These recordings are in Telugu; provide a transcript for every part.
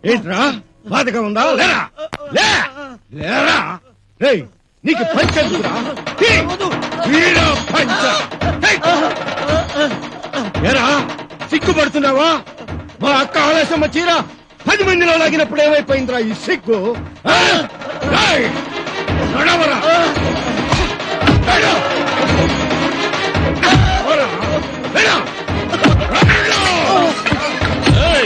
ఏంట్రా బాధగా ఉందా లేరా లే లేరా రేయ్ నీకు పంచెందుకురా తీ! తీరా పంచ తీ! ఏరా సిగ్గుపడుతున్నావా మా అక్క ఆలస్యమ్మ చీర పది మందిలో లాగినప్పుడు ఏమైపోయిందిరా ఈ సిగ్గు ఆ? రేయ్! నడవరా నడు! నడవరా! నడు! నడు! ఏయ్!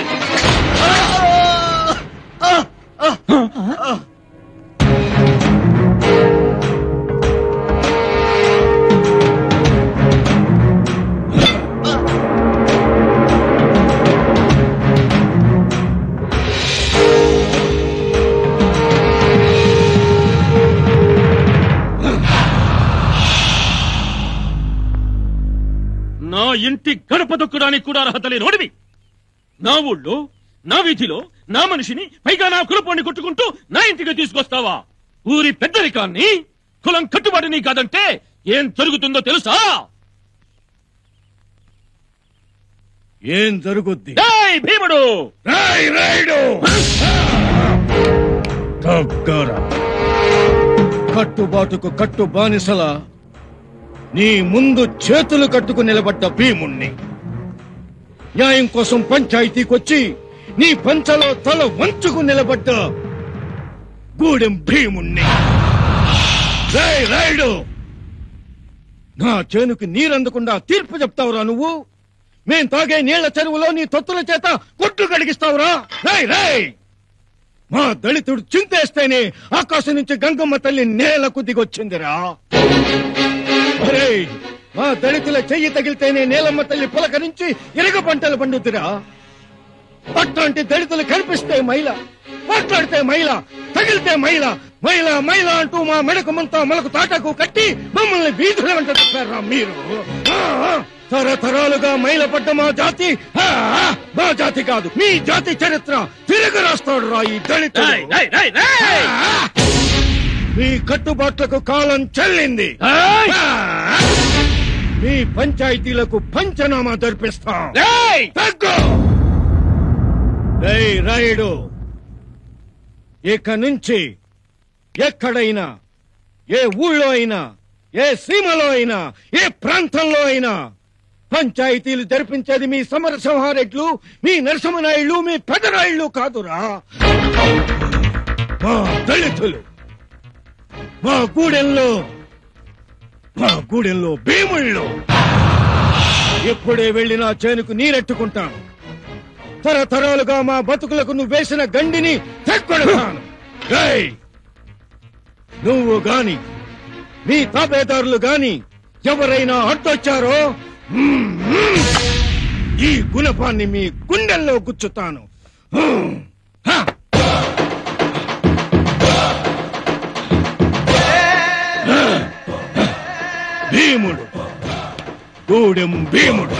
నా ఇంటి గడప దొక్కడానికి కూడా అర్హత లేనోడివి నా ఊళ్ళో నా వీధిలో నా మనిషిని పైగా నా కులపాన్ని కొట్టుకుంటూ నా ఇంటికి తీసుకొస్తావా ఊరి పెద్దరికాన్ని కులం కట్టుబాటుని కాదంటే ఏం జరుగుతుందో తెలుసా ఏం జరుగుద్ది ఏయ్ భీముడు రాయ్ రాయుడు దగ్గర కట్టుబాటుకు కట్టు బానిసల నీ ముందు చేతులు కట్టుకు నిలబడ్డ భీముణ్ణి న్యాయం కోసం పంచాయతీకొచ్చి నీ పంచలో తల వంచుకు నిలబడ్డ గూడెం భీముణ్ణి రాయ్ రాయుడు నా చేనుకు నీరందకుండా తీర్పు చెప్తావురా నువ్వు మేం తాగే నీళ్ల చెరువులో నీ తొత్తుల చేత కొట్టు కడిగిస్తావురా రాయ్ రాయ్ మా దళితుడు చింతేస్తేనే ఆకాశం నుంచి గంగమ్మ తల్లి నేలకు దిగొచ్చిందిరా ఒరేయ్, మా దళితుల చెయ్యి తగిలితేనే నేలమ్మ తల్లి పులకరించి ఇరగ పంటలు పండుద్దిరా అట్లాంటి దళితులు కనిపిస్తే మైల మాట్లాడితే మైల తగిలితే మైల మైల మైల అంటూ మా మెడకు ముంతా మొలకు తాటకు కట్టి మమ్మల్ని వీధుల వెంట తిప్పారా మీరు ఆ, ఆ, తరతరాలుగా మైలపడ్డ మా జాతి ఆ, ఆ, మా జాతి కాదు మీ జాతి చరిత్ర తిరగ రాస్తాడు రా ఈ దళితుడు రేయ్, రేయ్, రేయ్, రేయ్! ఆ, మీ కట్టుబాట్లకు కాలం చెల్లింది రేయ్! ఆ, మీ పంచాయతీలకు పంచనామా జరిపిస్తాం రేయ్! తగ్గు రేయ్ రాయుడు ఇక నుంచి ఎక్కడైనా ఏ ఊళ్ళో అయినా ఏ సీమలో అయినా ఏ ప్రాంతంలో అయినా పంచాయతీలు జరిపించేది మీ సమరసింహారెడ్లు మీ నరసింహనాయుళ్ళు మీ పెదరాయుళ్ళు కాదురా మా దళితులు మా గూడెంలో మా గూడెంలో భీముళ్ళు ఎప్పుడే వెళ్ళి నా చేనుకు నీరెట్టుకుంటాను తరతరాలుగా మా బతుకులకు నువ్వు వేసిన గండిని తెక్కొడతాను రేయ్! నువ్వు గాని మీ తాబేదారులు గాని ఎవరైనా అడ్డొచ్చారో మ్మ్, మ్మ్, ఈ గుణపాన్ని మీ గుండెల్లో గుచ్చుతాను హ్మ్, హ! భీముడు గూడెం భీముడు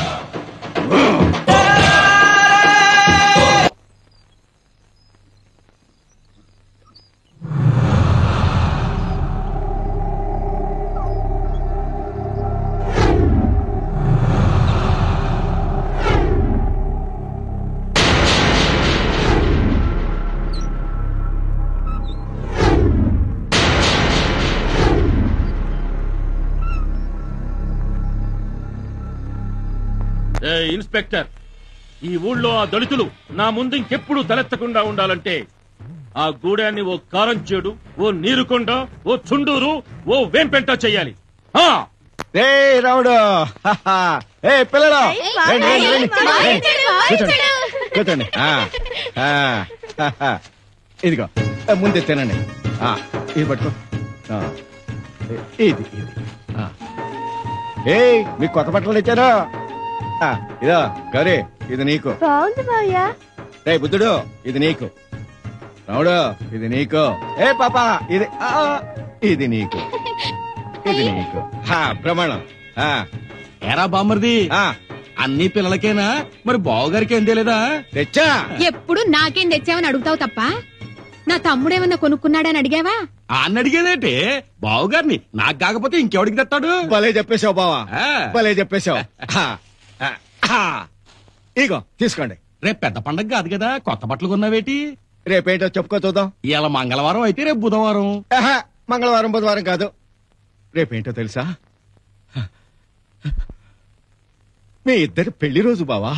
ఏయ్, ఇన్స్పెక్టర్ ఈ ఊళ్ళో ఆ దళితులు నా ముందు ఇంకెప్పుడు తలెత్తకుండా ఉండాలంటే ఆ గూడాన్ని ఓ కారంచేడు ఓ నీరుకొండ ఓ చుండూరు ఓ వేంపెంట చెయ్యాలి ఆ! రే రావుడు హహ. ఏ పిల్లలు రండి, రండి, రండి. రండి. కూర్చోండి కూర్చోండి ఆ, ఆ, హహ. ఇదిగో ఆ, ముందే తినండి ఆ, ఇది పట్టుకో ఆ, ఇ- ఇది ఇది ఆ. ఏయ్ మీకు కొత్త బట్టలు ఇచ్చారు ఆ, ఇదో గౌరీ ఇది నీకు బాగుంది మావయ్య రే బుద్ధుడు ఇది నీకు రావుడు ఇది నీకు ఏ పాప ఇది ఆ, ఇది నీకు ఇది నీకు హా ప్రమాణం ఆ, ఎరా బామ్మర్ది ఆ, అన్ని పిల్లలకేనా మరి బావగారికి ఏం తెలియదా తెచ్చా ఎప్పుడు నాకేం తెచ్చావని అడుగుతావు తప్ప నా తమ్ముడేమన్నా కొనుక్కున్నాడని అడిగావా అన్న అడిగేదేంటి బావగారిని నాకు కాకపోతే ఇంకెవడికి తెస్తాడు భలే చెప్పేశావు బావా ఆ. భలే చెప్పేశావు హా, ఆ, హా. ఇగో తీసుకోండి రేపు పెద్ద పండగ కాదు కదా కొత్త బట్టలు కొన్నావేటి రేపేంటో చెప్పుకో చూద్దాం ఇవాళ మంగళవారం అయితే రేపు బుధవారం ఆహా, మంగళవారం బుధవారం కాదు రేపేంటో తెలుసా మీ ఇద్దరి పెళ్లి రోజు బావా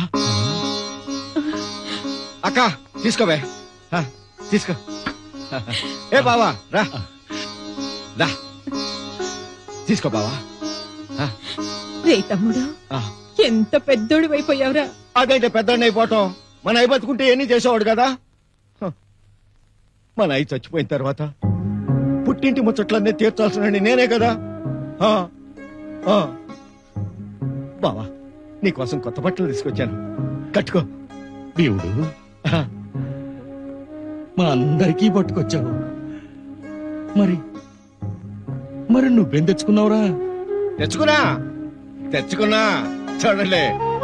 అక్క తీసుకోవే ఆ, తీసుకో ఏ బావా రా రా తీసుకో బావా ఆ, రే తమ్ముడు ఆ. ఎంత పెద్దోడు అయిపోయావురా అదైతే పెద్ద అయిపోవటం మన అయి బతుకుంటే ఎన్ని చేసేవాడు కదా హ. మన అయి చచ్చిపోయిన తర్వాత పుట్టింటి ముచ్చట్లన్నీ తీర్చాల్సిన నేనే కదా ఆ, ఆ. బావా నీకోసం కొత్త బట్టలు తీసుకొచ్చాను కట్టుకో దేవుడు ఆ, మా అందరికీ పట్టుకొచ్చావు మరి మరి నువ్వేం తెచ్చుకున్నావురా తెచ్చుకున్నా తెచ్చుకున్నా చూడండి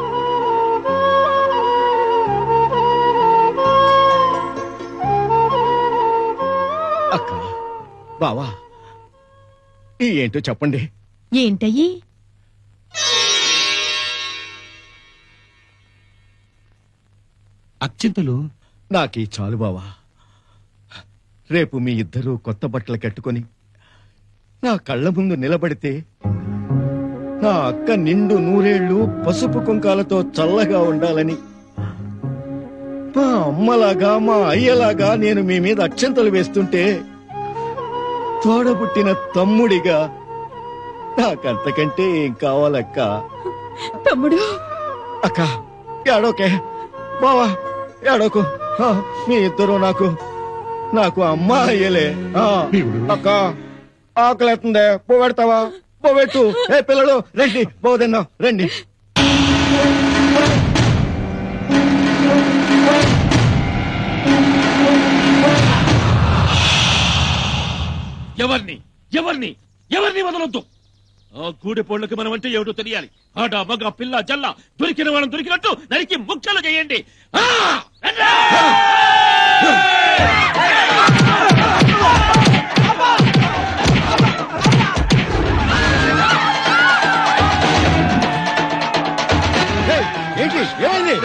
అక్క బావా ఈ ఏంటో చెప్పండి ఏంటయ్యి అక్షింతలు నాకీ చాలు బావా రేపు మీ ఇద్దరూ కొత్త బట్టలు కట్టుకొని నా కళ్ళ ముందు నిలబడితే నా అక్క నిండు నూరేళ్లు పసుపు కుంకాలతో చల్లగా ఉండాలని మా అమ్మలాగా మా అయ్యలాగా నేను మీ మీద అక్షంతలు వేస్తుంటే తోడబుట్టిన తమ్ముడిగా నాకంతకంటే ఏం కావాలక్క తమ్ముడు అక్క ఏడోకే బావా ఏడోకు ఆ, మీ ఇద్దరు నాకు నాకు అమ్మ అయ్యలే ఆ, దేవుడు. అక్క ఆకలేస్తుందే పోవెడతావా పోవెట్టు ఏ పిల్లలు రండి పోదెందాం రండి ఎవరిని ఎవరిని ఎవరిని వదలొద్దు ఆ గూడెపోళ్ళకి మనం అంటే ఏమిటో తెలియాలి ఆట మగ పిల్ల జల్ల దొరికిన వాళ్ళని దొరికినట్టు నరికి ముక్కలు చేయండి ఆ! రండ్రా! ఏయ్, ఏంటి ఏమైంది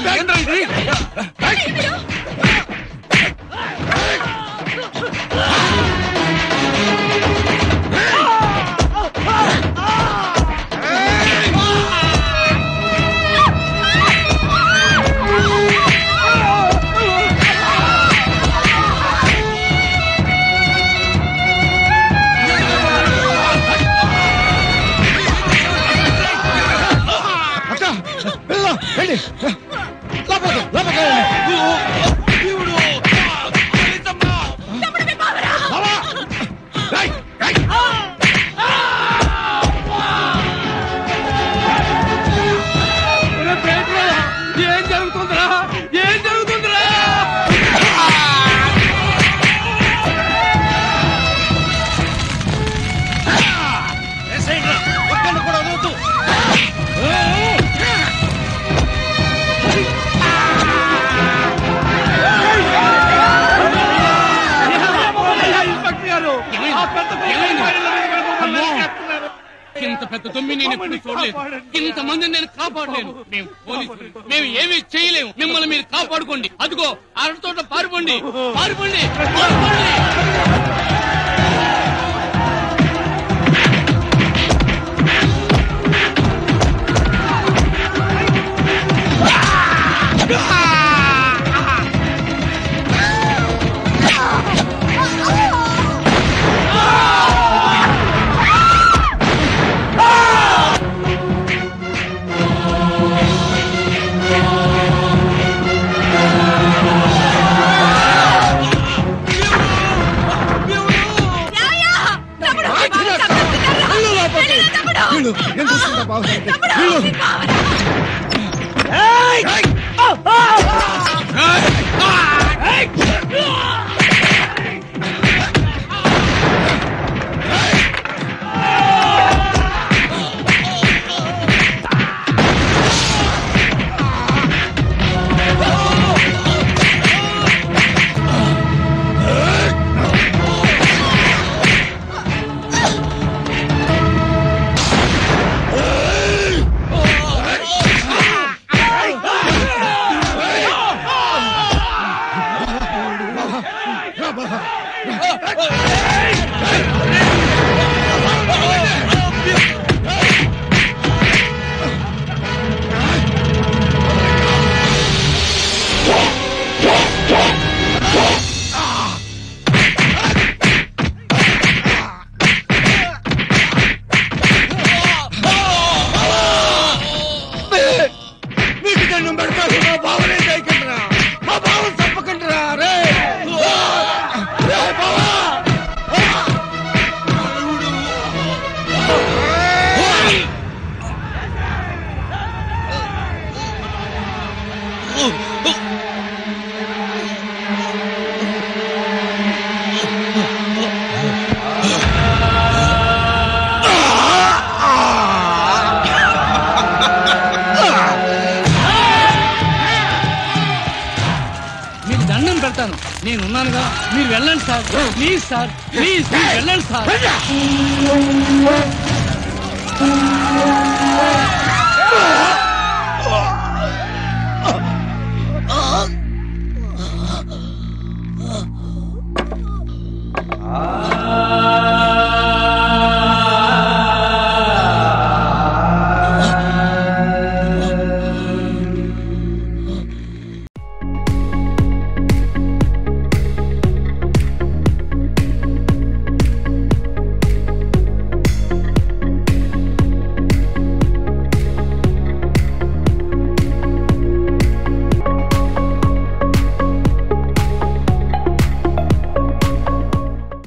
అక్క పిల్ల రండి లోపలికి, లోపలికి రండి. బావా! రేయ్, రేయ్. ఏం జరుగుతుందిరా ఏం జరుగుతుందిరా ఒక్కళ్ళు కూడా వదలొద్దు. ఇంత పెద్ద తొమ్మిది నేను ఎప్పుడు చూడలేదు ఇంత మందిని నేను కాపాడలేను మేము పోలీసులు మేము ఏమీ చేయలేము మిమ్మల్ని మీరు కాపాడుకోండి అదిగో అరటితోట పారిపోండి పారిపోండి పారిపోండి వీళ్ళు, నేను చూసుకుంటా బావగారికి. వీళ్ళు. మీరు వెళ్ళండి సార్ ప్లీజ్ సార్ ప్లీజ్ మీరు వెళ్ళండి సార్ ఆ